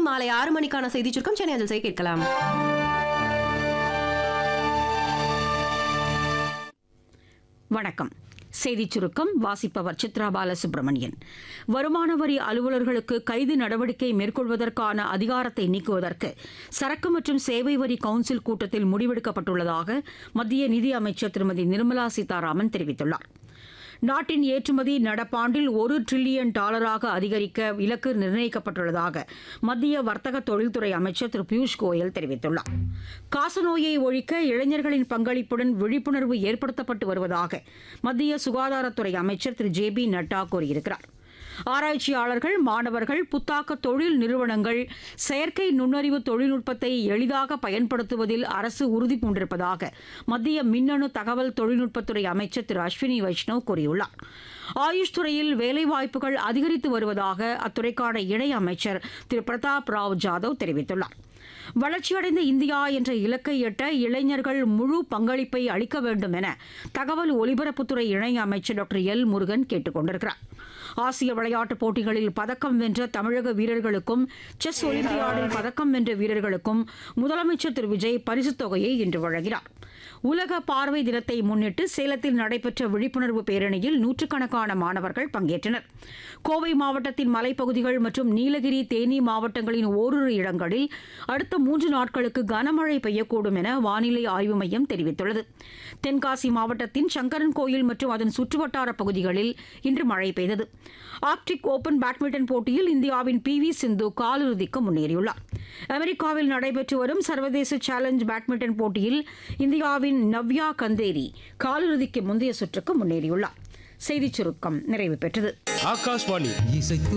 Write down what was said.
மாலை ஆறு மணிக்கான செய்தி சுருக்கம் சென்னை அஞ்சல் செய்ய கேட்கலாம் வணக்கம் செய்திச் சுருக்கம் வாசிப்பவர் சித்ரா பாலசுப்ரமணியன் வருமான வரி அலுவலர்களுக்கு கைது நடவடிக்கை மேற்கொள்வதற்கான அதிகாரத்தை நீக்குவதற்கு சரக்கு மற்றும் சேவை வரி கவுன்சில் கூட்டத்தில் முடிவெடுக்கப்பட்டுள்ளதாக மத்திய நிதி அமைச்சர் திருமதி நிர்மலா சீதாராமன் தெரிவித்துள்ளார் நாட்டின் ஏற்றுமதி நடப்பாண்டில் ஒரு டிரில்லியன் டாலராக அதிகரிக்க இலக்கு நிர்ணயிக்கப்பட்டுள்ளதாக மத்திய வர்த்தக தொழில்துறை அமைச்சர் திரு பியூஷ் கோயல் தெரிவித்துள்ளார் காசநோயை ஒழிக்க இளைஞர்களின் பங்களிப்புடன் விழிப்புணர்வு ஏற்படுத்தப்பட்டு வருவதாக மத்திய சுகாதாரத்துறை அமைச்சர் திரு ஜே பி நட்டா கூறியிருக்கிறார் ஆராய்ச்சியாளர்கள் மாணவர்கள் புத்தாக்க தொழில் நிறுவனங்கள் செயற்கை நுண்ணறிவு தொழில்நுட்பத்தை எளிதாக பயன்படுத்துவதில் அரசு உறுதி பூண்டிருப்பதாக மத்திய மின்னணு தகவல் தொழில்நுட்பத்துறை அமைச்சர் திரு அஸ்வினி வைஷ்ணவ் கூறியுள்ளார் ஆயுஷ் துறையில் வேலைவாய்ப்புகள் அதிகரித்து வருவதாக அத்துறைக்கான இணை அமைச்சர் திரு பிரதாப் ராவ் ஜாதவ் தெரிவித்துள்ளார் வளர்ச்சியடைந்த இந்தியா என்ற இலக்கை எட்ட இளைஞர்கள் முழு பங்களிப்பை அளிக்க வேண்டும் என தகவல் ஒலிபரப்புத்துறை இணை அமைச்சர் டாக்டர் எல் முருகன் கேட்டுக் கொண்டிருக்கிறார் ஆசிய விளையாட்டுப் போட்டிகளில் பதக்கம் வென்ற தமிழக வீரர்களுக்கும் செஸ் ஒலிம்பியாடில் பதக்கம் வென்ற வீரர்களுக்கும் முதலமைச்சர் திரு விஜய் பரிசுத் தொகையை இன்று வழங்கினார் உலக பார்வை தினத்தை முன்னிட்டு சேலத்தில் நடைபெற்ற விழிப்புணர்வு பேரணியில் நூற்றுக்கணக்கான மாணவர்கள் பங்கேற்றனர் கோவை மாவட்டத்தின் மலைப்பகுதிகள் மற்றும் நீலகிரி தேனி மாவட்டங்களின் ஓரிரு இடங்களில் அடுத்த மூன்று நாட்களுக்கு கனமழை பெய்யக்கூடும் என வானிலை ஆய்வு மையம் தெரிவித்துள்ளது தென்காசி மாவட்டத்தின் சங்கரன் கோயில் மற்றும் அதன் சுற்றுவட்டார பகுதிகளில் இன்று மழை பெய்தது ஆர்க்டிக் ஓபன் பேட்மிண்டன் போட்டியில் இந்தியாவின் பி வி சிந்து காலிறுதிக்கு முன்னேறியுள்ளார் அமெரிக்காவில் நடைபெற்று வரும் சர்வதேச சேலஞ்ச் பேட்மிண்டன் போட்டியில் இந்தியாவின் நவ்யா கந்தேரி காலிறுதிக்கு முந்தைய சுற்றுக்கு முன்னேறியுள்ளார் செய்திச் சுருக்கம் நிறைவு பெற்றது ஆகாஷ்வாணி இசைத்து